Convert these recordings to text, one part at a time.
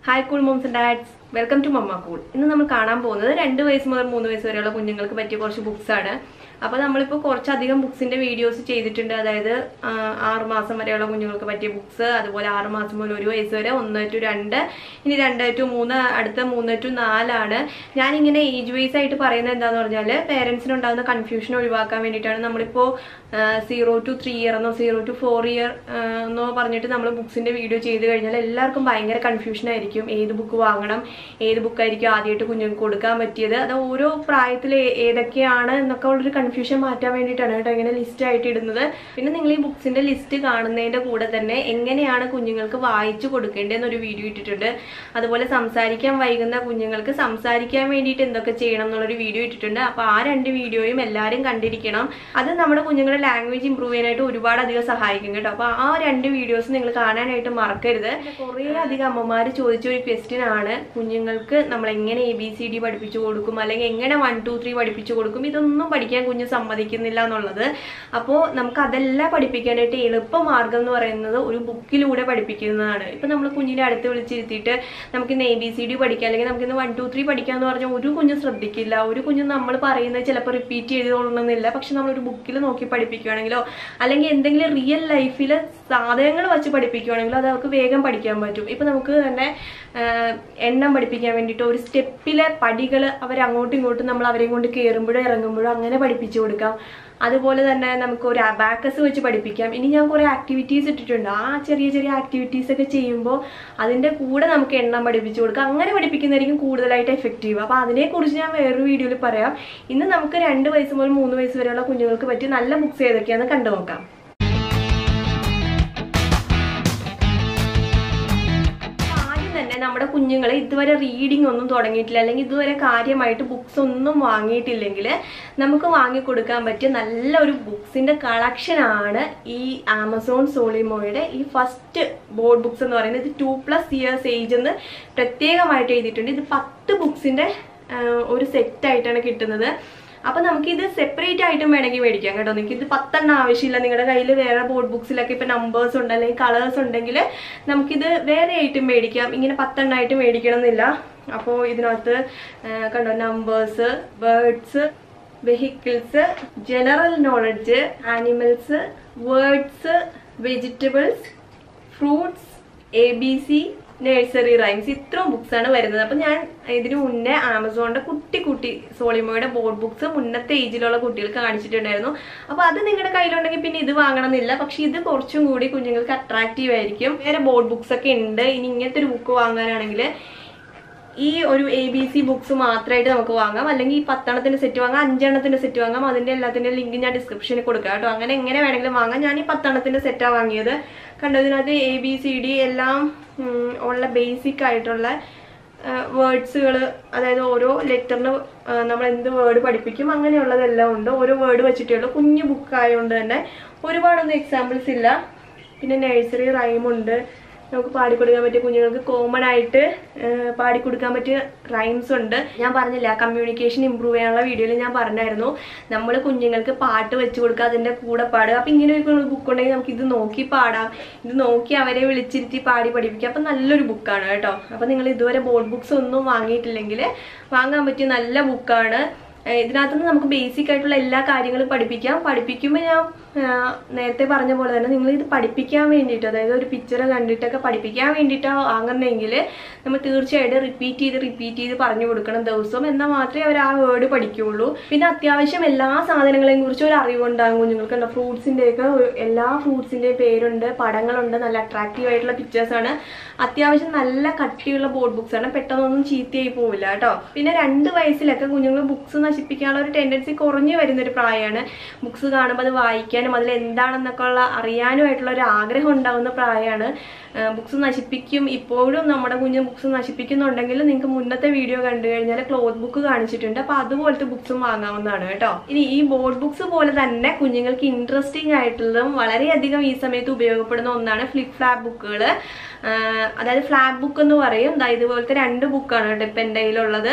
hi cool moms and dads welcome to mamma cool ഇന്ന് നമ്മൾ കാണാൻ പോകുന്നത് രണ്ട് വയസ്സ് മുതൽ മൂന്ന് വയസ്സ് വരെയുള്ള കുഞ്ഞുങ്ങൾക്ക് പറ്റിയ കുറച്ച് ബുക്സ് ആണ് അപ്പോൾ നമ്മളിപ്പോൾ കുറച്ചധികം ബുക്സിന്റെ വീഡിയോസ് ചെയ്തിട്ടുണ്ട് അതായത് ആ, ആറ് മാസം വരെയുള്ള കുഞ്ഞുങ്ങൾക്ക് പറ്റിയ ബുക്സ് അതുപോലെ ആറ് മാസം മുതൽ ഒരു വയസ്സ് വരെ ഒന്ന് ടു രണ്ട് ഇനി രണ്ട് ടു മൂന്ന് അടുത്ത മൂന്ന് ടു നാലാണ് ഞാനിങ്ങനെ ഏജ് വൈസ് ആയിട്ട് പറയുന്നത് എന്താന്ന് പറഞ്ഞാൽ പേരൻസിന് ഉണ്ടാകുന്ന കൺഫ്യൂഷൻ ഒഴിവാക്കാൻ വേണ്ടിയിട്ടാണ് നമ്മളിപ്പോൾ സീറോ ടു ത്രീ ഇയർ എന്നോ സീറോ ടു ഫോർ ഇയർ എന്നോ പറഞ്ഞിട്ട് നമ്മൾ ബുക്സിന്റെ വീഡിയോ ചെയ്ത് കഴിഞ്ഞാൽ എല്ലാവർക്കും ഭയങ്കര കൺഫ്യൂഷൻ ആയിരിക്കും ഏത് ബുക്ക് വാങ്ങണം ഏത് ബുക്കായിരിക്കും ആദ്യമായിട്ട് കുഞ്ഞുങ്ങൾക്ക് കൊടുക്കാൻ പറ്റിയത് അത് ഓരോ പ്രായത്തിൽ ഏതൊക്കെയാണ് എന്നൊക്കെ ഉള്ളൊരു കൺഫ്യൂഷൻ മാറ്റാൻ വേണ്ടിയിട്ടാണ് കേട്ടോ ഇങ്ങനെ ലിസ്റ്റ് ആയിട്ട് ഇടുന്നത് പിന്നെ നിങ്ങൾ ഈ ബുക്സിന്റെ ലിസ്റ്റ് കാണുന്നതിന്റെ കൂടെ തന്നെ എങ്ങനെയാണ് കുഞ്ഞുങ്ങൾക്ക് വായിച്ചു കൊടുക്കേണ്ടതെന്നൊരു വീഡിയോ ഇട്ടിട്ടുണ്ട് അതുപോലെ സംസാരിക്കാൻ വൈകുന്ന കുഞ്ഞുങ്ങൾക്ക് സംസാരിക്കാൻ വേണ്ടിയിട്ട് എന്തൊക്കെ ചെയ്യണം എന്നുള്ളൊരു വീഡിയോ ഇട്ടിട്ടുണ്ട് അപ്പോൾ ആ രണ്ട് വീഡിയോയും എല്ലാവരും കണ്ടിരിക്കണം അത് നമ്മുടെ കുഞ്ഞുങ്ങളുടെ ലാംഗ്വേജ് ഇമ്പ്രൂവ് ചെയ്യാനായിട്ട് ഒരുപാട് അധികം സഹായിക്കും കേട്ടോ അപ്പോൾ ആ രണ്ട് വീഡിയോസ് നിങ്ങൾ കാണാനായിട്ട് മറക്കരുത് കുറേ അധികം അമ്മമാർ ചോദിച്ച ഒരു ക്വസ്റ്റ്യൻ ആണ് കുഞ്ഞുങ്ങൾക്ക് നമ്മൾ എങ്ങനെ എ ബി സി ഡി പഠിപ്പിച്ചു കൊടുക്കും അല്ലെങ്കിൽ എങ്ങനെ വൺ ടു ത്രീ പഠിപ്പിച്ചു കൊടുക്കും ഇതൊന്നും പഠിക്കാൻ കുഞ്ഞ് സമ്മതിക്കുന്നില്ല എന്നുള്ളത് അപ്പോൾ നമുക്ക് അതെല്ലാം പഠിപ്പിക്കാനായിട്ട് എളുപ്പ മാർഗം എന്ന് പറയുന്നത് ഒരു ബുക്കിലൂടെ പഠിപ്പിക്കുന്നതാണ് ഇപ്പം നമ്മൾ കുഞ്ഞിനെ അടുത്ത് വിളിച്ചിരുത്തിയിട്ട് നമുക്കിന്ന് എ ബി സി ഡി പഠിക്കാം അല്ലെങ്കിൽ നമുക്കിന്ന് വൺ ടു ത്രീ പഠിക്കാം എന്ന് പറഞ്ഞാൽ ഒരു കുഞ്ഞും ശ്രദ്ധിക്കില്ല ഒരു കുഞ്ഞും നമ്മൾ പറയുന്നത് ചിലപ്പോൾ റിപ്പീറ്റ് ചെയ്തുകൊള്ളണമെന്നില്ല പക്ഷെ നമ്മളൊരു ബുക്കിൽ നോക്കി പഠിപ്പിക്കുകയാണെങ്കിലോ അല്ലെങ്കിൽ എന്തെങ്കിലും റിയൽ ലൈഫിൽ സാധനങ്ങൾ വെച്ച് പഠിപ്പിക്കുകയാണെങ്കിലോ അത് അവർക്ക് വേഗം പഠിക്കാൻ പറ്റും ഇപ്പം നമുക്ക് തന്നെ ആഹ്, എണ്ണം പഠിപ്പിക്കാൻ വേണ്ടിയിട്ട് ഒരു സ്റ്റെപ്പിലെ പടികൾ അവർ അങ്ങോട്ടും ഇങ്ങോട്ടും നമ്മൾ അവരെയും കൊണ്ട് കയറുമ്പോഴും ഇറങ്ങുമ്പോഴും അങ്ങനെ പഠിപ്പിച്ചു കൊടുക്കാം അതുപോലെ തന്നെ നമുക്ക് ഒരു അബാക്കസ് വെച്ച് പഠിപ്പിക്കാം ഇനി ഞാൻ കുറേ ആക്ടിവിറ്റീസ് ഇട്ടിട്ടുണ്ട് ആ ചെറിയ ചെറിയ ആക്ടിവിറ്റീസ് ഒക്കെ ചെയ്യുമ്പോൾ അതിൻ്റെ കൂടെ നമുക്ക് എണ്ണം പഠിപ്പിച്ചു കൊടുക്കാം അങ്ങനെ പഠിപ്പിക്കുന്നതായിരിക്കും കൂടുതലായിട്ട് എഫക്റ്റീവ് അപ്പോൾ അതിനെക്കുറിച്ച് ഞാൻ വേറൊരു വീഡിയോയിൽ പറയാം ഇന്ന് നമുക്ക് രണ്ട് വയസ്സ് മുതൽ മൂന്ന് വയസ്സ് വരെയുള്ള കുഞ്ഞുങ്ങൾക്ക് പറ്റിയ നല്ല ബുക്സ് ഏതൊക്കെയാണെന്ന് കണ്ടു നോക്കാം ആദ്യം തന്നെ നമ്മുടെ കുഞ്ഞുങ്ങൾ ഇതുവരെ റീഡിംഗ് ഒന്നും തുടങ്ങിയിട്ടില്ല അല്ലെങ്കിൽ ഇതുവരെ കാര്യമായിട്ട് ബുക്സ് ഒന്നും വാങ്ങിയിട്ടില്ലെങ്കിൽ നമുക്ക് വാങ്ങിക്കൊടുക്കാൻ പറ്റിയ നല്ലൊരു ബുക്സിന്റെ കളക്ഷൻ ആണ് ഈ ആമസോൺ സോളിമോയുടെ ഈ ഫസ്റ്റ് ബോർഡ് ബുക്സ് എന്ന് പറയുന്നത് ഇത് ടു പ്ലസ് ഇയേഴ്സ് ഏജ് എന്ന് പ്രത്യേകമായിട്ട് എഴുതിയിട്ടുണ്ട് ഇത് പത്ത് ബുക്സിന്റെ ഒരു സെറ്റ് ആയിട്ടാണ് കിട്ടുന്നത് അപ്പൊ നമുക്ക് ഇത് സെപ്പറേറ്റ് ആയിട്ടും വേണമെങ്കിൽ മേടിക്കാം കേട്ടോ നിങ്ങൾക്ക് ഇത് പത്തെണ്ണം ആവശ്യമില്ല നിങ്ങളുടെ കയ്യിൽ വേറെ ബോർഡ് ബുക്സിലൊക്കെ ഇപ്പൊ നമ്പേഴ്സ് ഉണ്ട് അല്ലെങ്കിൽ കളേഴ്സ് ഉണ്ടെങ്കിൽ നമുക്കിത് വേറെ ആയിട്ടും മേടിക്കാം ഇങ്ങനെ പത്തെണ്ണം ആയിട്ട് മേടിക്കണം എന്നില്ല അപ്പോൾ ഇതിനകത്ത് ആ, കണ്ടോ numbers birds vehicles general knowledge animals words vegetables fruits A B C nursery rhymes ഇത്രയും ബുക്സ് ആണ് വരുന്നത് അപ്പൊ ഞാൻ ഇതിനു മുന്നേ ആമസോണിന്റെ കുട്ടി കുട്ടി സോളിമോയുടെ ബോർഡ് ബുക്സ് മുന്നത്തെ ഏജിലുള്ള കുട്ടികൾക്ക് കാണിച്ചിട്ടുണ്ടായിരുന്നു അപ്പൊ അത് നിങ്ങളുടെ കയ്യിലുണ്ടെങ്കിൽ പിന്നെ ഇത് വാങ്ങണമെന്നില്ല പക്ഷെ ഇത് കുറച്ചും കൂടി കുഞ്ഞുങ്ങൾക്ക് അട്രാക്റ്റീവ് ആയിരിക്കും വേറെ ബോർഡ് ബുക്സ് ഒക്കെ ഉണ്ട് ഇനി ഇങ്ങനത്തെ ഒരു ബുക്ക് വാങ്ങാനാണെങ്കിൽ ഈ ഒരു എ ബി സി ബുക്സ് മാത്രമായിട്ട് നമുക്ക് വാങ്ങാം അല്ലെങ്കിൽ ഈ പത്തെണ്ണത്തിന്റെ സെറ്റ് വാങ്ങാം അഞ്ചെണ്ണത്തിന്റെ സെറ്റ് വാങ്ങാം അതിന്റെ എല്ലാത്തിന്റെ ലിങ്ക് ഞാൻ ഡിസ്ക്രിപ്ഷനിൽ കൊടുക്കാം കേട്ടോ അങ്ങനെ എങ്ങനെ വേണമെങ്കിലും വാങ്ങാം ഞാൻ ഈ പത്തെണ്ണത്തിന്റെ സെറ്റാണ് വാങ്ങിയത് കണ്ടോ ഇതിനകത്ത് എ ബി സി ഡി എല്ലാം ഉം, ഉള്ള ബേസിക് ആയിട്ടുള്ള വേർഡ്സുകൾ അതായത് ഓരോ ലെറ്ററിന് നമ്മൾ എന്ത് വേർഡ് പഠിപ്പിക്കും അങ്ങനെയുള്ളതെല്ലാം ഉണ്ട് ഓരോ വേർഡ് വെച്ചിട്ടേ ഉള്ളൂ കുഞ്ഞു ബുക്ക് ആയതുകൊണ്ട് തന്നെ ഒരുപാടൊന്നും എക്സാമ്പിൾസ് ഇല്ല പിന്നെ നഴ്സറി റൈമുണ്ട് നമുക്ക് പാടിക്കൊടുക്കാൻ പറ്റിയ കുഞ്ഞുങ്ങൾക്ക് കോമൺ ആയിട്ട് ആ, പാടിക്കൊടുക്കാൻ പറ്റിയ റൈംസ് ഉണ്ട് ഞാൻ പറഞ്ഞില്ല കമ്മ്യൂണിക്കേഷൻ ഇമ്പ്രൂവ് ചെയ്യാനുള്ള വീഡിയോയിൽ ഞാൻ പറഞ്ഞായിരുന്നു നമ്മൾ കുഞ്ഞുങ്ങൾക്ക് പാട്ട് വെച്ച് കൊടുക്കുക അതിൻ്റെ കൂടെ പാടുക അപ്പം ഇങ്ങനെ ഒരു ബുക്ക് ഉണ്ടെങ്കിൽ നമുക്ക് ഇത് നോക്കി പാടാം ഇത് നോക്കി അവരെ വിളിച്ചിരുത്തി പാടി പഠിപ്പിക്കാം അപ്പം നല്ലൊരു ബുക്കാണ് കേട്ടോ അപ്പം നിങ്ങൾ ഇതുവരെ ബോർഡ് ബുക്സ് ഒന്നും വാങ്ങിയിട്ടില്ലെങ്കിൽ വാങ്ങാൻ പറ്റിയ നല്ല ബുക്കാണ് ഏഹ് ഇതിനകത്തുനിന്ന് നമുക്ക് ബേസിക് ആയിട്ടുള്ള എല്ലാ കാര്യങ്ങളും പഠിപ്പിക്കാം പഠിപ്പിക്കുമ്പോൾ ഞാൻ ആഹ് നേരത്തെ പറഞ്ഞ പോലെ തന്നെ നിങ്ങൾ ഇത് പഠിപ്പിക്കാൻ വേണ്ടിയിട്ട് അതായത് ഒരു പിക്ചർ കണ്ടിട്ടൊക്കെ പഠിപ്പിക്കാൻ വേണ്ടിയിട്ടാണ് വാങ്ങുന്നതെങ്കിൽ നമ്മൾ തീർച്ചയായിട്ടും റിപ്പീറ്റ് ചെയ്ത് റിപ്പീറ്റ് ചെയ്ത് പറഞ്ഞു കൊടുക്കണം ദിവസവും എന്നാൽ മാത്രമേ അവർ ആ വേർഡ് പഠിക്കുകയുള്ളൂ പിന്നെ അത്യാവശ്യം എല്ലാ സാധനങ്ങളെയും കുറിച്ച് ഒരു അറിവുണ്ടാകും കുഞ്ഞുങ്ങൾക്ക് ഉണ്ടോ ഫ്രൂട്ട്സിൻ്റെയൊക്കെ എല്ലാ ഫ്രൂട്ട്സിൻ്റെയും പേരുണ്ട് പടങ്ങളുണ്ട് നല്ല അട്രാക്റ്റീവ് ആയിട്ടുള്ള പിക്ചേഴ്സാണ് അത്യാവശ്യം നല്ല കട്ടിയുള്ള ബോർഡ് ബുക്സ് ആണ് പെട്ടെന്നൊന്നും ചീത്തയായി പോവില്ല കേട്ടോ പിന്നെ രണ്ട് വയസ്സിലൊക്കെ കുഞ്ഞുങ്ങൾ ബുക്സ് നശിപ്പിക്കാനുള്ള ഒരു ടെൻഡൻസി കുറഞ്ഞു വരുന്ന ഒരു പ്രായമാണ് ബുക്സ് കാണുമ്പോൾ അത് വായിക്കാനും അതിൽ എന്താണെന്നൊക്കെ ഉള്ള അറിയാനുമായിട്ടുള്ള ഒരു ആഗ്രഹം ഉണ്ടാകുന്ന പ്രായമാണ് ബുക്സ് നശിപ്പിക്കും ഇപ്പോഴും നമ്മുടെ കുഞ്ഞ് ബുക്സ് നശിപ്പിക്കുന്നുണ്ടെങ്കിൽ നിങ്ങൾക്ക് മുന്നത്തെ വീഡിയോ കണ്ടു കഴിഞ്ഞാൽ ക്ലോത്ത് ബുക്ക് കാണിച്ചിട്ടുണ്ട് അപ്പോൾ അതുപോലത്തെ ബുക്സും വാങ്ങാവുന്നതാണ് കേട്ടോ ഇനി ഈ ബോർഡ് ബുക്സ് പോലെ തന്നെ കുഞ്ഞുങ്ങൾക്ക് ഇൻട്രസ്റ്റിംഗ് ആയിട്ടുള്ളതും വളരെയധികം ഈ സമയത്ത് ഉപയോഗപ്പെടുന്ന ഒന്നാണ് ഫ്ലിപ്പ് ഫ്ലാപ്പ് ബുക്കുകൾ അതായത് ഫ്ലാപ്പ് ബുക്ക് എന്ന് പറയും ദാ ഇതുപോലത്തെ രണ്ട് ബുക്കാണ് കേട്ടോ ഇപ്പം എൻ്റെ കയ്യിലുള്ളത്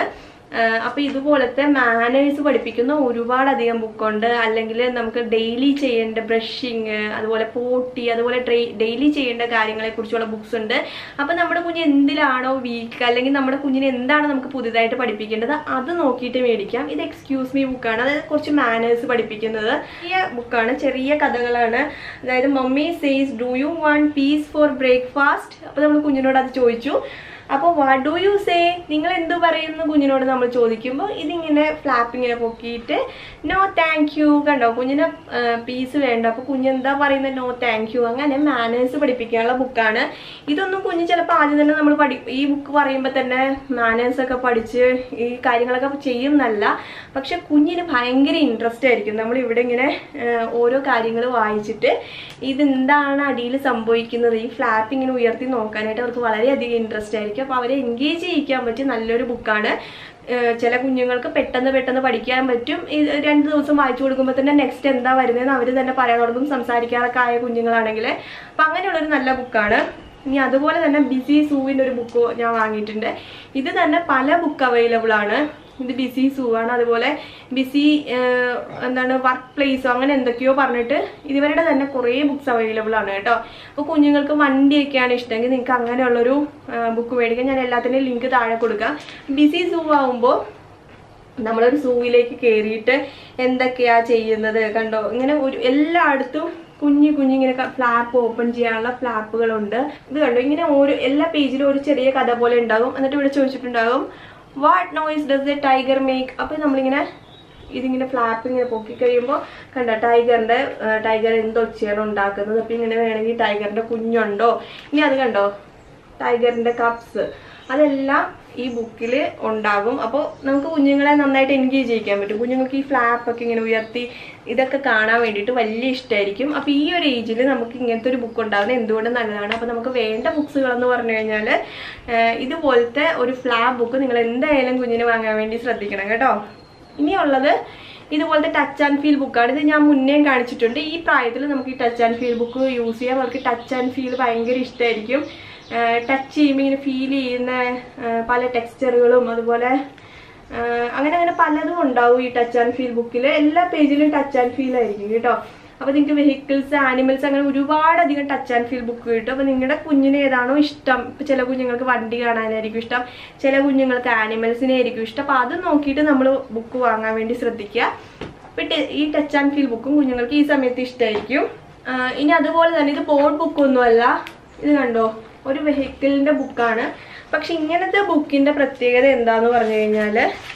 അപ്പോൾ ഇതുപോലത്തെ മാനേഴ്സ് പഠിപ്പിക്കുന്ന ഒരുപാടധികം ബുക്കുണ്ട് അല്ലെങ്കിൽ നമുക്ക് ഡെയിലി ചെയ്യേണ്ട ബ്രഷിങ് അതുപോലെ പോട്ടി അതുപോലെ ഡെയിലി ചെയ്യേണ്ട കാര്യങ്ങളെ കുറിച്ചുള്ള ബുക്സ് ഉണ്ട് അപ്പോൾ നമ്മുടെ കുഞ്ഞ് എന്തിലാണോ വീക്ക് അല്ലെങ്കിൽ നമ്മുടെ കുഞ്ഞിനെ എന്താണ് നമുക്ക് പുതിയതായിട്ട് പഠിപ്പിക്കേണ്ടത് അത് നോക്കിയിട്ട് മേടിക്കാം ഇത് എക്സ്ക്യൂസ് മീ ബുക്കാണ് അതായത് കുറച്ച് മാനേഴ്സ് പഠിപ്പിക്കുന്നത് ചെറിയ ബുക്കാണ് ചെറിയ കഥകളാണ് അതായത് mummy says do you want peas for breakfast അപ്പോൾ നമ്മൾ കുഞ്ഞിനോട് അത് ചോദിച്ചു അപ്പോൾ വാട്ട് ഡു യു സേ നിങ്ങൾ എന്ത് പറയുന്നു കുഞ്ഞിനോട് നമ്മൾ ചോദിക്കുമ്പോൾ ഇതിങ്ങനെ ഫ്ലാപ്പ് ഇങ്ങനെ പൊക്കിയിട്ട് നോ താങ്ക് യു കണ്ടോ കുഞ്ഞിന് പീസ് വേണ്ട അപ്പോൾ കുഞ്ഞ് എന്താ പറയുന്നത് നോ താങ്ക് യു അങ്ങനെ മാനേഴ്സ് പഠിപ്പിക്കാനുള്ള ബുക്കാണ് ഇതൊന്നും കുഞ്ഞ് ചിലപ്പോൾ ആദ്യം തന്നെ നമ്മൾ പഠി ഈ ബുക്ക് പറയുമ്പോൾ തന്നെ മാനേഴ്സ് ഒക്കെ പഠിച്ച് ഈ കാര്യങ്ങളൊക്കെ ചെയ്യുന്നല്ല പക്ഷെ കുഞ്ഞിന് ഭയങ്കര ഇൻട്രസ്റ്റ് ആയിരിക്കും നമ്മൾ ഇവിടെ ഇങ്ങനെ ആ, ഓരോ കാര്യങ്ങൾ വായിച്ചിട്ട് ഇതെന്താണ് അടിയിൽ സംഭവിക്കുന്നത് ഈ ഫ്ലാപ്പ് ഇങ്ങനെ ഉയർത്തി നോക്കാനായിട്ട് അവർക്ക് വളരെയധികം ഇൻട്രസ്റ്റ് ആയിരിക്കും അപ്പോൾ അവരെ എൻഗേജ് ചെയ്യിക്കാൻ പറ്റിയ നല്ലൊരു ബുക്കാണ് ഏഹ് ചില കുഞ്ഞുങ്ങൾക്ക് പെട്ടെന്ന് പെട്ടെന്ന് പഠിക്കാൻ പറ്റും ഇത് രണ്ട് ദിവസം വായിച്ചു കൊടുക്കുമ്പോൾ തന്നെ നെക്സ്റ്റ് എന്താ വരുന്നതെന്ന് അവർ തന്നെ പറയാൻ തുടങ്ങും സംസാരിക്കാറൊക്കെ ആയ കുഞ്ഞുങ്ങളാണെങ്കിൽ അപ്പം അങ്ങനെയുള്ളൊരു നല്ല ബുക്കാണ് ഇനി അതുപോലെ തന്നെ ബിസി സൂവിൻ്റെ ഒരു ബുക്ക് ഞാൻ വാങ്ങിയിട്ടുണ്ട് ഇത് തന്നെ പല ബുക്ക് അവൈലബിൾ ആണ് ഇത് ബിസി സൂ ആണ് അതുപോലെ ബിസി എന്താണ് വർക്ക് പ്ലേസോ അങ്ങനെ എന്തൊക്കെയോ പറഞ്ഞിട്ട് ഇവരുടെ തന്നെ കുറേ ബുക്സ് അവൈലബിൾ ആണ് കേട്ടോ അപ്പോൾ കുഞ്ഞുങ്ങൾക്ക് വണ്ടിയൊക്കെയാണ് ഇഷ്ടമെങ്കിൽ നിങ്ങൾക്ക് അങ്ങനെയുള്ളൊരു ബുക്ക് മേടിക്കാൻ ഞാൻ എല്ലാത്തിൻ്റെയും ലിങ്ക് താഴെ കൊടുക്കാം ബിസി സൂ ആവുമ്പോൾ നമ്മളൊരു സൂവിലേക്ക് കയറിയിട്ട് എന്തൊക്കെയാ ചെയ്യുന്നത് കണ്ടോ ഇങ്ങനെ ഒരു എല്ലായിടത്തും കുഞ്ഞു കുഞ്ഞിങ്ങനെ ഫ്ലാപ്പ് ഓപ്പൺ ചെയ്യാനുള്ള ഫ്ലാപ്പുകളുണ്ട് ഇത് കണ്ടോ ഇങ്ങനെ ഓരോ എല്ലാ പേജിലും ഒരു ചെറിയ കഥ പോലെ ഉണ്ടാകും എന്നിട്ട് ഇവിടെ ചോദിച്ചിട്ടുണ്ടാകും what noise does a tiger make അപ്പോൾ നമ്മളിങ്ങനെ ഇതിങ്ങനെ ഫ്ലാപ്പ് ഇങ്ങനെ പൊക്കി കഴിയുമ്പോൾ കണ്ടോ ടൈഗറിന്റെ ടൈഗർ എന്തൊച്ചയാണ് ഉണ്ടാക്കുന്നത് അപ്പോൾ ഇങ്ങനെ വേണമെങ്കിൽ ടൈഗറിന്റെ കുഞ്ഞുണ്ടോ ഇനി അത് കണ്ടോ ടൈഗറിന്റെ കപ്സ് അതെല്ലാം ഈ ബുക്കിൽ ഉണ്ടാകും അപ്പോൾ നമുക്ക് കുഞ്ഞുങ്ങളെ നന്നായിട്ട് എൻഗേജ് ചെയ്യിക്കാൻ പറ്റും കുഞ്ഞുങ്ങൾക്ക് ഈ ഫ്ലാപ്പ് ഒക്കെ ഇങ്ങനെ ഉയർത്തി ഇതൊക്കെ കാണാൻ വേണ്ടിയിട്ട് വലിയ ഇഷ്ടമായിരിക്കും അപ്പോൾ ഈ ഒരു ഏജിൽ നമുക്ക് ഇങ്ങനത്തെ ഒരു ബുക്ക് ഉണ്ടാകുന്നത് എന്തുകൊണ്ട് നല്ലതാണ് അപ്പോൾ നമുക്ക് വേണ്ട ബുക്സുകൾ എന്ന് പറഞ്ഞു കഴിഞ്ഞാൽ ഇതുപോലത്തെ ഒരു ഫ്ലാപ്പ് ബുക്ക് നിങ്ങൾ എന്തായാലും കുഞ്ഞിന് വാങ്ങാൻ വേണ്ടി ശ്രദ്ധിക്കണം കേട്ടോ ഇനിയുള്ളത് ഇതുപോലത്തെ ടച്ച് ആൻഡ് ഫീൽ ബുക്കാണ് ഇത് ഞാൻ മുന്നേ കാണിച്ചിട്ടുണ്ട് ഈ പ്രായത്തിൽ നമുക്ക് ഈ touch and feel book use ചെയ്യാം അവർക്ക് ടച്ച് ആൻഡ് ഫീൽ ഭയങ്കര ഇഷ്ടമായിരിക്കും ടച്ച് ചെയ്യുമ്പോൾ ഇങ്ങനെ ഫീൽ ചെയ്യുന്ന ആ, പല ടെക്സ്ചറുകളും അതുപോലെ ആ, അങ്ങനെ അങ്ങനെ പലതും ഉണ്ടാവും ഈ ടച്ച് ആൻഡ് ഫീൽ ബുക്കിൽ എല്ലാ പേജിലും ടച്ച് ആൻഡ് ഫീൽ ആയിരിക്കും കേട്ടോ അപ്പോൾ നിങ്ങൾക്ക് വെഹിക്കിൾസ് ആനിമൽസ് അങ്ങനെ ഒരുപാടധികം ടച്ച് ആൻഡ് ഫീൽ ബുക്ക് കിട്ടും അപ്പോൾ നിങ്ങളുടെ കുഞ്ഞിന് ഏതാണോ ഇഷ്ടം ഇപ്പോൾ ചില കുഞ്ഞുങ്ങൾക്ക് വണ്ടി കാണാനായിരിക്കും ഇഷ്ടം ചില കുഞ്ഞുങ്ങൾക്ക് ആനിമൽസിനെ ആയിരിക്കും ഇഷ്ടം അപ്പോൾ അത് നോക്കിയിട്ട് നമ്മൾ ബുക്ക് വാങ്ങാൻ വേണ്ടി ശ്രദ്ധിക്കുക അപ്പോൾ ടെ- ഈ ടച്ച് ആൻഡ് ഫീൽ ബുക്കും കുഞ്ഞുങ്ങൾക്ക് ഈ സമയത്ത് ഇഷ്ടമായിരിക്കും ആ, ഇനി അതുപോലെ തന്നെ ഇത് ബോർഡ് ബുക്കൊന്നുമല്ല ഇത് കണ്ടോ ഒരു വെഹിക്കിളിൻ്റെ ബുക്കാണ് പക്ഷെ ഇങ്ങനത്തെ ബുക്കിൻ്റെ പ്രത്യേകത എന്താന്ന് പറഞ്ഞു കഴിഞ്ഞാൽ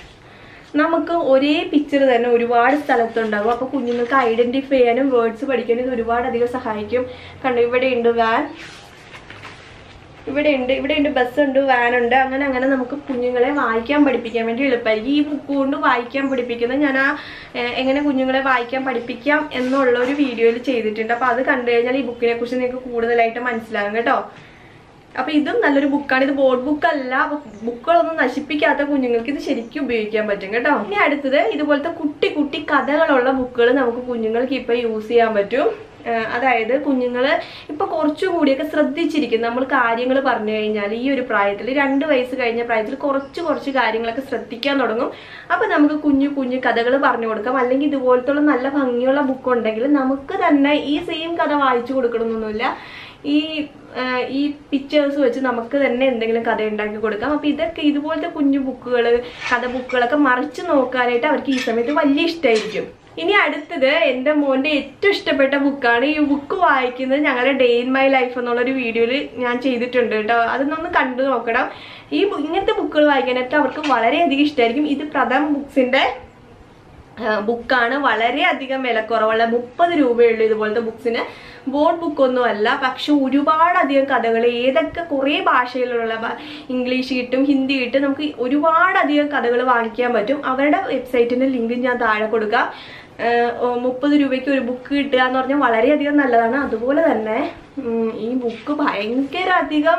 നമുക്ക് ഒരേ പിക്ചർ തന്നെ ഒരുപാട് സ്ഥലത്തുണ്ടാകും അപ്പോൾ കുഞ്ഞുങ്ങൾക്ക് ഐഡന്റിഫൈ ചെയ്യാനും വേർഡ്സ് പഠിക്കാനും ഇത് ഒരുപാട് അധികം സഹായിക്കും കണ്ടോ ഇവിടെ ഉണ്ട് വാൻ ഇവിടെ ഉണ്ട് ഇവിടെ ഉണ്ട് ബസ് ഉണ്ട് വാൻ ഉണ്ട് അങ്ങനെ അങ്ങനെ നമുക്ക് കുഞ്ഞുങ്ങളെ വായിക്കാൻ പഠിപ്പിക്കാൻ വേണ്ടി എളുപ്പമായിരിക്കും ഈ ബുക്ക് കൊണ്ട് വായിക്കാൻ പഠിപ്പിക്കുന്നത് ഞാൻ ആ ഏഹ്, എങ്ങനെ കുഞ്ഞുങ്ങളെ വായിക്കാൻ പഠിപ്പിക്കാം എന്നുള്ള ഒരു വീഡിയോയിൽ ചെയ്തിട്ടുണ്ട് അപ്പോൾ അത് കണ്ടു കഴിഞ്ഞാൽ ഈ ബുക്കിനെ കുറിച്ച് നിങ്ങൾക്ക് കൂടുതലായിട്ട് മനസ്സിലാകും കേട്ടോ അപ്പൊ ഇതും നല്ലൊരു ബുക്കാണ് ഇത് ബോർഡ് ബുക്ക് അല്ല അപ്പൊ ബുക്കുകളൊന്നും നശിപ്പിക്കാത്ത കുഞ്ഞുങ്ങൾക്ക് ഇത് ശരിക്കും ഉപയോഗിക്കാൻ പറ്റും കേട്ടോ ഇനി അടുത്തത് ഇതുപോലത്തെ കുട്ടി കുട്ടി കഥകളുള്ള ബുക്കുകൾ നമുക്ക് കുഞ്ഞുങ്ങൾക്ക് ഇപ്പൊ യൂസ് ചെയ്യാൻ പറ്റും ആഹ് അതായത് കുഞ്ഞുങ്ങൾ ഇപ്പൊ കുറച്ചും കൂടിയൊക്കെ ശ്രദ്ധിച്ചിരിക്കും നമ്മൾ കാര്യങ്ങൾ പറഞ്ഞു കഴിഞ്ഞാൽ ഈ ഒരു പ്രായത്തിൽ രണ്ട് വയസ്സ് കഴിഞ്ഞ പ്രായത്തിൽ കുറച്ച് കുറച്ച് കാര്യങ്ങളൊക്കെ ശ്രദ്ധിക്കാൻ തുടങ്ങും അപ്പൊ നമുക്ക് കുഞ്ഞു കുഞ്ഞു കഥകൾ പറഞ്ഞു കൊടുക്കാം അല്ലെങ്കിൽ ഇതുപോലത്തുള്ള നല്ല ഭംഗിയുള്ള ബുക്ക് ഉണ്ടെങ്കിൽ നമുക്ക് തന്നെ ഈ സെയിം കഥ വായിച്ചു കൊടുക്കണമെന്നൊന്നുമില്ല ഈ ആ, ഈ പിക്ചേഴ്സ് വെച്ച് നമുക്ക് തന്നെ എന്തെങ്കിലും കഥ ഉണ്ടാക്കി കൊടുക്കാം അപ്പോൾ ഇതൊക്കെ ഇതുപോലത്തെ കുഞ്ഞു ബുക്കുകൾ കഥ ബുക്കുകളൊക്കെ മറിച്ച് നോക്കാനായിട്ട് അവർക്ക് ഈ സമയത്ത് വലിയ ഇഷ്ടമായിരിക്കും ഇനി അടുത്തത് എൻ്റെ മോൻ്റെ ഏറ്റവും ഇഷ്ടപ്പെട്ട ബുക്കാണ് ഈ ബുക്ക് വായിക്കുന്നത് ഞങ്ങളുടെ ഡേ ഇൻ മൈ ലൈഫ് എന്നുള്ളൊരു വീഡിയോയിൽ ഞാൻ ചെയ്തിട്ടുണ്ട് കേട്ടോ അതൊന്നൊന്ന് കണ്ടു നോക്കണം ഈ ബു- ഇങ്ങനത്തെ ബുക്കുകൾ വായിക്കാനായിട്ട് അവർക്ക് വളരെയധികം ഇഷ്ടമായിരിക്കും ഇത് പ്രഥം ബുക്സിൻ്റെ ബുക്കാണ് വളരെയധികം വിലക്കുറവുള്ള മുപ്പത് രൂപയുള്ളൂ ഇതുപോലത്തെ ബുക്സിന് ബോർഡ് ബുക്കൊന്നും അല്ല പക്ഷെ ഒരുപാടധികം കഥകൾ ഏതൊക്കെ കുറേ ഭാഷയിലുള്ള ബ- ഇംഗ്ലീഷ് കിട്ടും ഹിന്ദി കിട്ടും നമുക്ക് ഒരുപാടധികം കഥകൾ വാങ്ങിക്കാൻ പറ്റും അവരുടെ വെബ്സൈറ്റിൻ്റെ ലിങ്ക് ഞാൻ താഴെ കൊടുക്കാം മുപ്പത് രൂപയ്ക്ക് ഒരു ബുക്ക് കിട്ടുക എന്ന് പറഞ്ഞാൽ വളരെയധികം നല്ലതാണ് അതുപോലെ തന്നെ ഉം, ഈ ബുക്ക് ഭയങ്കര അധികം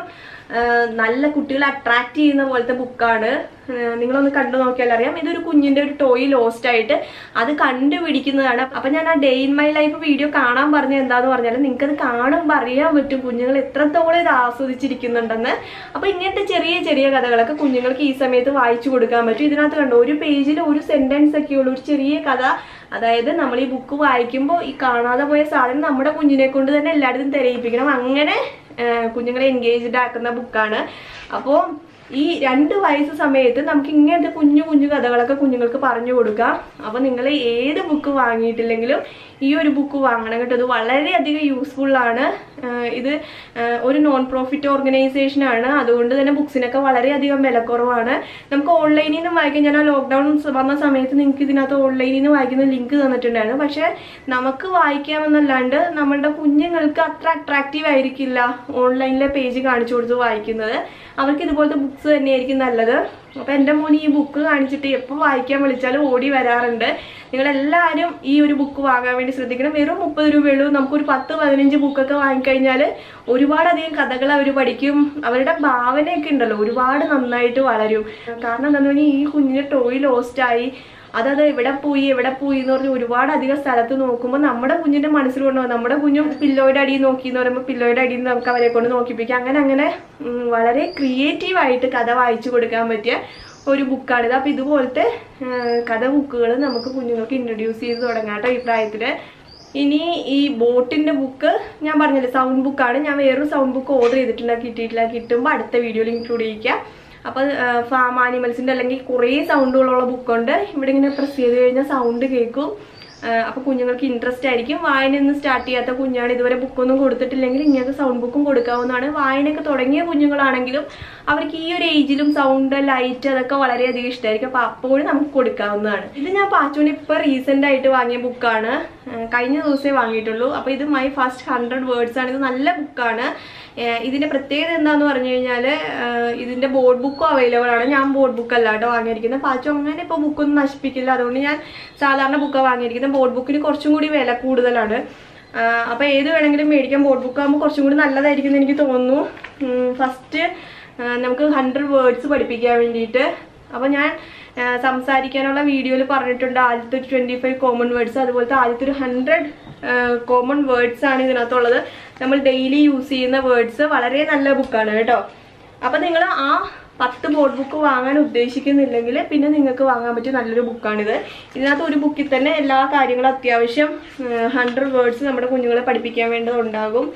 ആ, നല്ല കുട്ടികളെ അട്രാക്ട് ചെയ്യുന്ന പോലത്തെ ബുക്കാണ് നിങ്ങളൊന്ന് കണ്ടു നോക്കിയാൽ അറിയാം ഇതൊരു കുഞ്ഞിന്റെ ഒരു ടോയ് ലോസ്റ്റ് ആയിട്ട് അത് കണ്ടുപിടിക്കുന്നതാണ് അപ്പൊ ഞാൻ ആ day in my life video കാണാൻ പറഞ്ഞത് എന്താന്ന് പറഞ്ഞാൽ നിങ്ങൾക്ക് അത് കാണുമ്പോൾ അറിയാൻ പറ്റും കുഞ്ഞുങ്ങൾ എത്രത്തോളം ഇത് ആസ്വദിച്ചിരിക്കുന്നുണ്ടെന്ന് അപ്പൊ ഇങ്ങനത്തെ ചെറിയ ചെറിയ കഥകളൊക്കെ കുഞ്ഞുങ്ങൾക്ക് ഈ സമയത്ത് വായിച്ചു കൊടുക്കാൻ പറ്റും ഇതിനകത്ത് കണ്ടോ ഒരു പേജിൽ ഒരു സെന്റൻസ് ഒക്കെ ഉള്ളൂ ഒരു ചെറിയ കഥ അതായത് നമ്മൾ ഈ ബുക്ക് വായിക്കുമ്പോൾ ഈ കാണാതെ പോയ സാധനം നമ്മുടെ കുഞ്ഞിനെ കൊണ്ട് തന്നെ എല്ലായിടത്തും തെരയിപ്പിക്കണം അങ്ങനെ ആ, കുഞ്ഞുങ്ങളെ എൻഗേജ്ഡ് ആക്കുന്ന ബുക്കാണ് അപ്പോൾ ഈ രണ്ട് വയസ്സ് സമയത്ത് നമുക്ക് ഇങ്ങനത്തെ കുഞ്ഞു കുഞ്ഞു കഥകളൊക്കെ കുഞ്ഞുങ്ങൾക്ക് പറഞ്ഞു കൊടുക്കാം അപ്പോൾ നിങ്ങൾ ഏത് ബുക്ക് വാങ്ങിയിട്ടില്ലെങ്കിലും ഈ ഒരു ബുക്ക് വാങ്ങണം കേട്ടോ ഇത് വളരെയധികം യൂസ്ഫുൾ ആണ് ആഹ് ഇത് ആഹ് ഒരു നോൺ പ്രോഫിറ്റ് ഓർഗനൈസേഷൻ ആണ് അതുകൊണ്ട് തന്നെ ബുക്സിനൊക്കെ വളരെയധികം വിലക്കുറവാണ് നമുക്ക് ഓൺലൈനിൽ നിന്ന് വായിക്കാൻ ഞാൻ ആ ലോക്ക്ഡൗൺ വന്ന സമയത്ത് നിങ്ങൾക്ക് ഇതിനകത്ത് ഓൺലൈനിൽ നിന്ന് വായിക്കുന്ന ലിങ്ക് തന്നിട്ടുണ്ടായിരുന്നു പക്ഷേ നമുക്ക് വായിക്കാമെന്നല്ലാണ്ട് നമ്മളുടെ കുഞ്ഞുങ്ങൾക്ക് അത്ര അട്രാക്റ്റീവ് ആയിരിക്കില്ല ഓൺലൈനിലെ പേജ് കാണിച്ചു കൊടുത്ത് വായിക്കുന്നത് അവർക്ക് ഇതുപോലത്തെ ബുക്സ് തന്നെയായിരിക്കും നല്ലത് അപ്പൊ എൻ്റെ മോൻ ഈ ബുക്ക് കാണിച്ചിട്ട് എപ്പോൾ വായിക്കാൻ വിളിച്ചാലും ഓടി വരാറുണ്ട് നിങ്ങളെല്ലാവരും ഈ ഒരു ബുക്ക് വാങ്ങാൻ വേണ്ടി ശ്രദ്ധിക്കണം വെറും മുപ്പത് രൂപയുള്ളൂ നമുക്കൊരു പത്ത് പതിനഞ്ച് ബുക്കൊക്കെ വാങ്ങിക്കഴിഞ്ഞാൽ ഒരുപാടധികം കഥകൾ അവർ പഠിക്കും അവരുടെ ഭാവനയൊക്കെ ഉണ്ടല്ലോ ഒരുപാട് നന്നായിട്ട് വളരും കാരണം എന്താണെന്ന് പറഞ്ഞാൽ ഈ കുഞ്ഞിന് ടോയ് ലോസ്റ്റായി അതത് എവിടെ പോയി എവിടെ പോയി എന്ന് പറഞ്ഞ് ഒരുപാട് അധികം സ്ഥലത്ത് നോക്കുമ്പോൾ നമ്മുടെ കുഞ്ഞിന്റെ മനസ്സിൽ കൊണ്ടുപോകും നമ്മുടെ കുഞ്ഞും പില്ലോയുടെ അടിയിൽ നോക്കി എന്ന് പറയുമ്പോൾ പില്ലോയുടെ അടിയിൽ നിന്ന് നമുക്ക് അവരെ കൊണ്ട് നോക്കിപ്പിക്കാം അങ്ങനെ അങ്ങനെ ഉം, വളരെ ക്രിയേറ്റീവ് ആയിട്ട് കഥ വായിച്ചു കൊടുക്കാൻ പറ്റിയ ഒരു ബുക്കാണിത് അപ്പോൾ ഇതുപോലത്തെ ആ, കഥ ബുക്കുകൾ നമുക്ക് കുഞ്ഞുങ്ങൾക്ക് ഇൻട്രൊഡ്യൂസ് ചെയ്ത് തുടങ്ങാം കേട്ടോ ഈ പ്രായത്തിൽ ഇനി ഈ ബോട്ടിന്റെ ബുക്ക് ഞാൻ പറഞ്ഞില്ലേ സൗണ്ട് ബുക്കാണ് ഞാൻ വേറൊരു സൗണ്ട് ബുക്ക് ഓർഡർ ചെയ്തിട്ടുണ്ട് കിട്ടിയിട്ടില്ല കിട്ടുമ്പോൾ അടുത്ത വീഡിയോയിൽ ഇൻക്ലൂഡ് ചെയ്യിക്കാം അപ്പോൾ ഫാം ആനിമൽസിന്റെ അല്ലെങ്കിൽ കുറേ സൗണ്ടുകളുള്ള ബുക്കുണ്ട് ഇവിടെ ഇങ്ങനെ പ്രസ് ചെയ്ത് കഴിഞ്ഞാൽ സൗണ്ട് കേൾക്കും അപ്പോൾ കുഞ്ഞുങ്ങൾക്ക് ഇൻട്രസ്റ്റ് ആയിരിക്കും വായനയൊന്നും സ്റ്റാർട്ട് ചെയ്യാത്ത കുഞ്ഞാണ് ഇതുവരെ ബുക്കൊന്നും കൊടുത്തിട്ടില്ലെങ്കിൽ ഇങ്ങനത്തെ സൗണ്ട് ബുക്കും കൊടുക്കാവുന്നതാണ് വായനയൊക്കെ തുടങ്ങിയ കുഞ്ഞുങ്ങളാണെങ്കിലും അവർക്ക് ഈ ഒരു ഏജിലും സൗണ്ട് ലൈറ്റ് അതൊക്കെ വളരെയധികം ഇഷ്ടമായിരിക്കും അപ്പോൾ അപ്പോഴും നമുക്ക് കൊടുക്കാവുന്നതാണ് ഇത് ഞാൻ പാച്ചുവിന് ഇപ്പോൾ റീസെൻ്റ് ആയിട്ട് വാങ്ങിയ ബുക്കാണ് കഴിഞ്ഞ ദിവസമേ വാങ്ങിയിട്ടുള്ളൂ അപ്പോൾ ഇത് മൈ ഫസ്റ്റ് ഹൺഡ്രഡ് വേർഡ്സ് ആണ് ഇത് നല്ല ബുക്കാണ് ഇതിന്റെ പ്രത്യേകത എന്താന്ന് പറഞ്ഞു കഴിഞ്ഞാൽ ഇതിന്റെ ബോർഡ് ബുക്കും അവൈലബിൾ ആണ് ഞാൻ ബോർഡ് ബുക്ക് അല്ലാട്ടോ വാങ്ങിയിരിക്കുന്നത് പാച്ചു അങ്ങനെ ഇപ്പോൾ ബുക്കൊന്നും നശിപ്പിക്കില്ല അതുകൊണ്ട് ഞാൻ സാധാരണ ബുക്കാണ് വാങ്ങിയിരിക്കുന്നത് ബോർഡ് ബുക്കിന് കുറച്ചും കൂടി വില കൂടുതലാണ് അപ്പോൾ ഏത് വേണമെങ്കിലും മേടിക്കാൻ ബോർഡ് ബുക്ക് ആകുമ്പോൾ കുറച്ചും കൂടി നല്ലതായിരിക്കും എന്ന് എനിക്ക് തോന്നുന്നു ഫസ്റ്റ് നമുക്ക് ഹൺഡ്രഡ് വേർഡ്സ് പഠിപ്പിക്കാൻ വേണ്ടിയിട്ട് അപ്പോൾ ഞാൻ ആ, സംസാരിക്കാനുള്ള വീഡിയോയിൽ പറഞ്ഞിട്ടുണ്ട് ആദ്യത്തെ ഒരു ട്വൻറ്റി ഫൈവ് കോമൺ വേർഡ്സ് അതുപോലത്തെ ആദ്യത്തെ ഒരു ഹൺഡ്രഡ് കോമൺ വേർഡ്സ് ആണ് ഇതിനകത്തുള്ളത് നമ്മൾ ഡെയിലി യൂസ് ചെയ്യുന്ന വേർഡ്സ് വളരെ നല്ല ബുക്കാണ് കേട്ടോ അപ്പം നിങ്ങൾ ആ പത്ത് ബോർഡ് ബുക്ക് വാങ്ങാൻ ഉദ്ദേശിക്കുന്നില്ലെങ്കിൽ പിന്നെ നിങ്ങൾക്ക് വാങ്ങാൻ പറ്റിയ നല്ലൊരു ബുക്കാണിത് ഇതിനകത്ത് ഒരു ബുക്കിൽ തന്നെ എല്ലാ കാര്യങ്ങളും അത്യാവശ്യം ഹൺഡ്രഡ് വേർഡ്സ് നമ്മുടെ കുഞ്ഞുങ്ങളെ പഠിപ്പിക്കാൻ വേണ്ടതുണ്ടാകും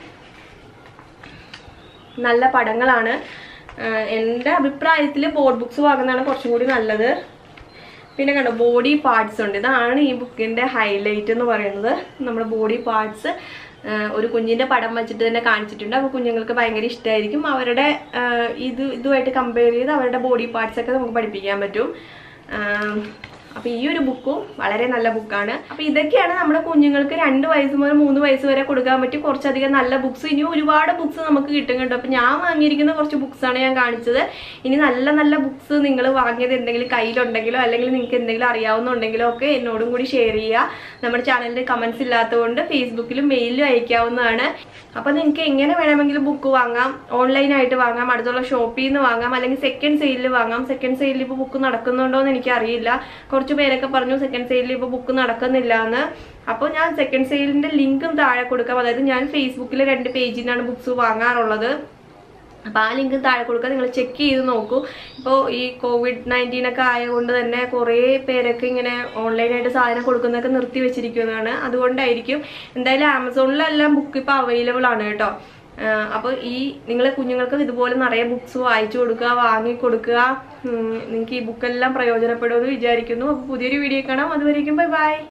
നല്ല പടങ്ങളാണ് ആഹ് എൻ്റെ അഭിപ്രായത്തിൽ ബോർഡ് ബുക്സ് വാങ്ങുന്നതാണ് കുറച്ചും കൂടി നല്ലത് പിന്നെ കണ്ടോ ബോഡി പാർട്സ് ഉണ്ട് ഇതാണ് ഈ ബുക്കിൻ്റെ ഹൈലൈറ്റ് എന്ന് പറയുന്നത് നമ്മുടെ ബോഡി പാർട്സ് ഒരു കുഞ്ഞിൻ്റെ പടം വെച്ചിട്ട് തന്നെ കാണിച്ചിട്ടുണ്ട് അപ്പോൾ കുഞ്ഞുങ്ങൾക്ക് ഭയങ്കര ഇഷ്ടമായിരിക്കും അവരുടെ ആഹ് ഇത് ഇതുമായിട്ട് കമ്പയർ ചെയ്ത് അവരുടെ ബോഡി പാർട്സ് ഒക്കെ നമുക്ക് പഠിപ്പിക്കാൻ പറ്റും ആഹ് അപ്പോൾ ഈ ഒരു ബുക്കും വളരെ നല്ല ബുക്കാണ് അപ്പോൾ ഇതൊക്കെയാണ് നമ്മുടെ കുഞ്ഞുങ്ങൾക്ക് രണ്ട് വയസ്സ് മുതൽ മൂന്ന് വയസ്സ് വരെ കൊടുക്കാൻ പറ്റിയ കുറച്ചധികം നല്ല ബുക്സ് ഇനി ഒരുപാട് ബുക്സ് നമുക്ക് കിട്ടും കേട്ടോ അപ്പോൾ ഞാൻ വാങ്ങിയിരിക്കുന്ന കുറച്ച് ബുക്സാണ് ഞാൻ കാണിച്ചത് ഇനി നല്ല നല്ല ബുക്സ് നിങ്ങൾ വാങ്ങിയത് എന്തെങ്കിലും കയ്യിലുണ്ടെങ്കിലോ അല്ലെങ്കിൽ നിങ്ങൾക്ക് എന്തെങ്കിലും അറിയാവുന്നുണ്ടെങ്കിലോ ഒക്കെ എന്നോടും കൂടി ഷെയർ ചെയ്യുക നമ്മുടെ ചാനലിൽ കമൻസ് ഇല്ലാത്തതുകൊണ്ട് ഫേസ്ബുക്കിലും മെയിലിലും അയക്കാവുന്നതാണ് അപ്പോൾ നിങ്ങൾക്ക് എങ്ങനെ വേണമെങ്കിലും ബുക്ക് വാങ്ങാം ഓൺലൈനായിട്ട് വാങ്ങാം അടുത്തുള്ള ഷോപ്പിൽ നിന്ന് വാങ്ങാം അല്ലെങ്കിൽ സെക്കൻഡ് സെയിലിൽ വാങ്ങാം സെക്കൻഡ് സെയിലിൽ ഇപ്പോൾ ബുക്ക് നടക്കുന്നുണ്ടോ എന്ന് എനിക്കറിയില്ല കുറച്ച് പേരൊക്കെ പറഞ്ഞു സെക്കൻഡ് സെയിലിൽ ഇപ്പോൾ ബുക്ക് നടക്കുന്നില്ല എന്ന് അപ്പോൾ ഞാൻ സെക്കൻഡ് സെയിലിൻ്റെ ലിങ്കും താഴെ കൊടുക്കാം അതായത് ഞാൻ ഫേസ്ബുക്കിലെ രണ്ട് പേജിൽ നിന്നാണ് ബുക്സ് വാങ്ങാറുള്ളത് അപ്പോൾ ആ ലിങ്ക് താഴെ കൊടുക്കുക നിങ്ങൾ ചെക്ക് ചെയ്ത് നോക്കൂ ഇപ്പോൾ ഈ കോവിഡ് നയൻറ്റീൻ ഒക്കെ ആയതുകൊണ്ട് തന്നെ കുറേ പേരൊക്കെ ഇങ്ങനെ ഓൺലൈനായിട്ട് സാധനം കൊടുക്കുന്നതൊക്കെ നിർത്തി വെച്ചിരിക്കുന്നതാണ് അതുകൊണ്ടായിരിക്കും എന്തായാലും ആമസോണിലെല്ലാം ബുക്ക് ഇപ്പോൾ അവൈലബിൾ ആണ് കേട്ടോ അപ്പോൾ ഈ നിങ്ങളെ കുഞ്ഞുങ്ങൾക്ക് ഇതുപോലെ നിറയെ ബുക്സ് വായിച്ചു കൊടുക്കുക വാങ്ങി കൊടുക്കുക നിങ്ങൾക്ക് ഈ ബുക്കെല്ലാം പ്രയോജനപ്പെടുമെന്ന് വിചാരിക്കുന്നു അപ്പോൾ പുതിയൊരു വീഡിയോ കാണാം അതുവരേക്കും ബൈ ബൈ